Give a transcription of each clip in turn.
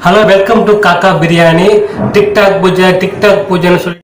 hello welcome to காக்கா biryani TikTok பூஜை TikTok பூஜைன்னு சொல்லி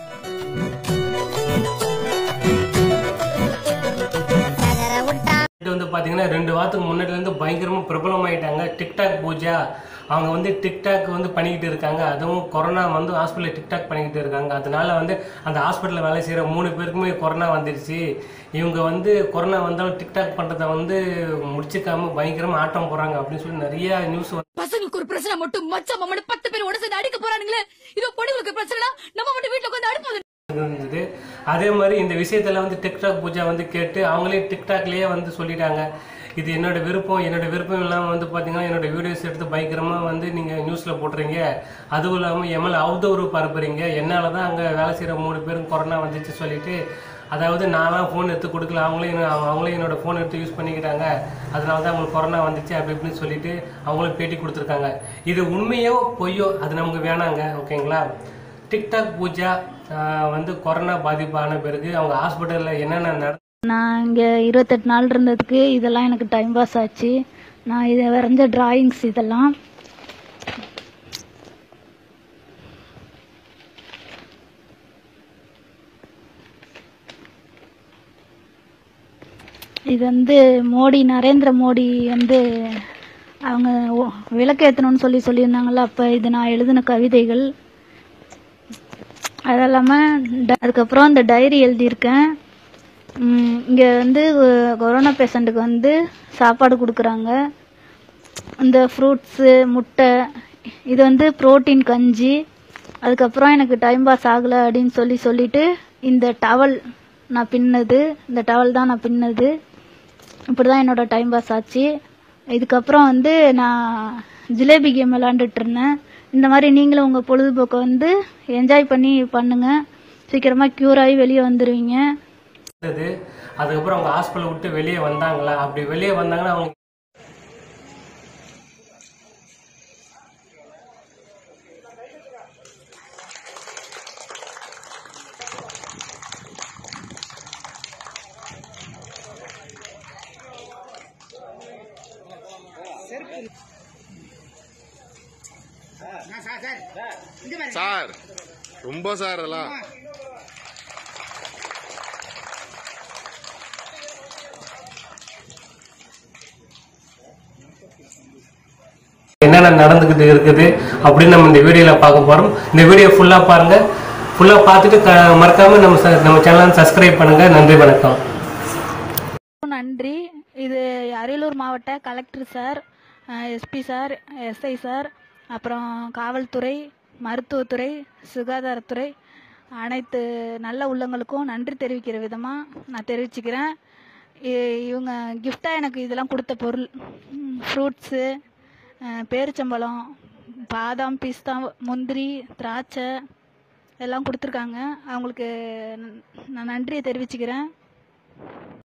இது வந்து பாத்தீங்கன்னா ரெண்டு வாரத்துக்கு முன்னாடில இருந்து பயங்கரமா பிரபலமாயிட்டாங்க டிக்டாக் பூஜா அவங்க வந்து டிக்டாக் வந்து பண்ணிக்கிட்டு இருக்காங்க அதுவும் கொரோனா வந்து ஹாஸ்பிட்டலில் டிக்டாக் பண்ணிக்கிட்டு இருக்காங்க அதனால வந்து அந்த ஹாஸ்பிட்டலில் வேலை செய்கிற மூணு பேருக்குமே கொரோனா வந்துடுச்சு இவங்க வந்து கொரோனா வந்தாலும் டிக்டாக் பண்ணுறதை வந்து முடிச்சுக்காம பயங்கரமா ஆட்டம் போடுறாங்க அப்படின்னு சொல்லி நிறைய நியூஸ் பசங்களுக்கு ஒரு பிரச்சனை மட்டும் மச்சான் மாமனு பத்து பேர் உடனே சேர்ந்து அடிக்க போறானுங்களே இதோ பொண்ணுங்களுக்கு பிரச்சனை நம்ம மட்டும் வீட்டுல உட்காந்து அடுப்பு இருந்தது அதே மாதிரி இந்த விஷயத்துல வந்து டிக்டாக் பூஜா வந்து கேட்டு அவங்களே டிக்டாக்லயே வந்து சொல்லிட்டாங்க இது என்னோட விருப்பம் என்னோட விருப்பம் இல்லாமல் வந்து பார்த்தீங்கன்னா என்னோட வீடியோஸ் எடுத்து பயங்கரமாக வந்து நீங்கள் நியூஸில் போட்டுறீங்க அதுவும் இல்லாமல் எம்எல் அவதூறு பரப்புறீங்க என்னால் தான் அங்கே வேலை செய்கிற மூணு பேரும் கொரோனா வந்துச்சு சொல்லிட்டு அதாவது நான்லாம் ஃபோன் எடுத்து கொடுக்கல அவங்களே என்ன- அவங்க- அவங்களே என்னோட ஃபோன் எடுத்து யூஸ் பண்ணிக்கிட்டாங்க அதனால தான் அவங்களுக்கு கொரோனா வந்துச்சு அப்படி இப்படின்னு சொல்லிட்டு அவங்களும் பேட்டி கொடுத்துருக்காங்க இது உண்மையோ பொய்யோ அது நமக்கு வேணாங்க ஓகேங்களா டிக்டாக் பூஜா ஆஹ், வந்து கொரோனா பாதிப்பான பிறகு அவங்க ஹாஸ்பிட்டலில் என்னென்ன நட நான் இங்கே இருபத்தெட்டு நாள் இருந்ததுக்கு இதெல்லாம் எனக்கு டைம் பாஸ் ஆச்சு நான் இதை வரைஞ்ச டிராயிங்ஸ் இதெல்லாம் இது வந்து மோடி நரேந்திர மோடி வந்து அவங்க ஒ- விளக்கேற்றணும்னு சொல்லி சொல்லியிருந்தாங்கல்ல அப்போ இது நான் எழுதின கவிதைகள் அது இல்லாமல் ட- அதுக்கப்புறம் இந்த டைரி எழுதியிருக்கேன் இங்கே வந்து அஹ், கொரோனா பேஷண்ட்டுக்கு வந்து சாப்பாடு கொடுக்குறாங்க இந்த ஃப்ரூட்ஸு முட்டை இது வந்து புரோட்டீன் கஞ்சி அதுக்கப்புறம் எனக்கு டைம் பாஸ் ஆகலை அப்படின்னு சொல்லி சொல்லிட்டு இந்த டவல் நான் பின்னது இந்த டவல் தான் நான் பின்னது இப்படி தான் என்னோட டைம் பாஸ் ஆச்சு இதுக்கப்புறம் வந்து நான் ஜிலேபி கேம் விளாண்டுட்டு இருந்தேன் இந்த மாதிரி நீங்களும் உங்கள் பொழுதுபோக்கை வந்து என்ஜாய் பண்ணி பண்ணுங்க சீக்கிரமாக க்யூர் ஆகி வெளியே வந்துடுவீங்க இருந்தது அதுக்கப்புறம் அவங்க ஹாஸ்பிட்டல் விட்டு வெளியே வந்தாங்களா அப்படி வெளியே வந்தாங்கன்னா அவங்க சார் ரொம்ப சார் அதெல்லாம் என்னென்ன நடந்துக்கிட்டு இருக்குது அப்படின்னு நம்ம இந்த வீடியோவில் பார்க்க போகிறோம் இந்த வீடியோ ஃபுல்லாக பாருங்கள் ஃபுல்லாக பார்த்துட்டு க மறக்காமல் நம்ம ச- நம்ம சேனலை சப்ஸ்கிரைப் பண்ணுங்கள் நன்றி வணக்கம் நன்றி இது அரியலூர் மாவட்ட collector sir SP sir SI sir அப்புறம் காவல்துறை மருத்துவத்துறை சுகாதாரத்துறை அனைத்து நல்ல உள்ளங்களுக்கும் நன்றி தெரிவிக்கிற விதமாக நான் தெரிவிச்சுக்கிறேன் இ- இவங்க கிஃப்டாக எனக்கு இதெல்லாம் கொடுத்த பொருள் ஃப்ரூட்ஸு பேரிச்சம்பழம் பாதாம் பிஸ்தா முந்திரி திராட்சை எல்லாம் கொடுத்துருக்காங்க அவங்களுக்கு நான் நன்றியை தெரிவிச்சுக்கிறேன்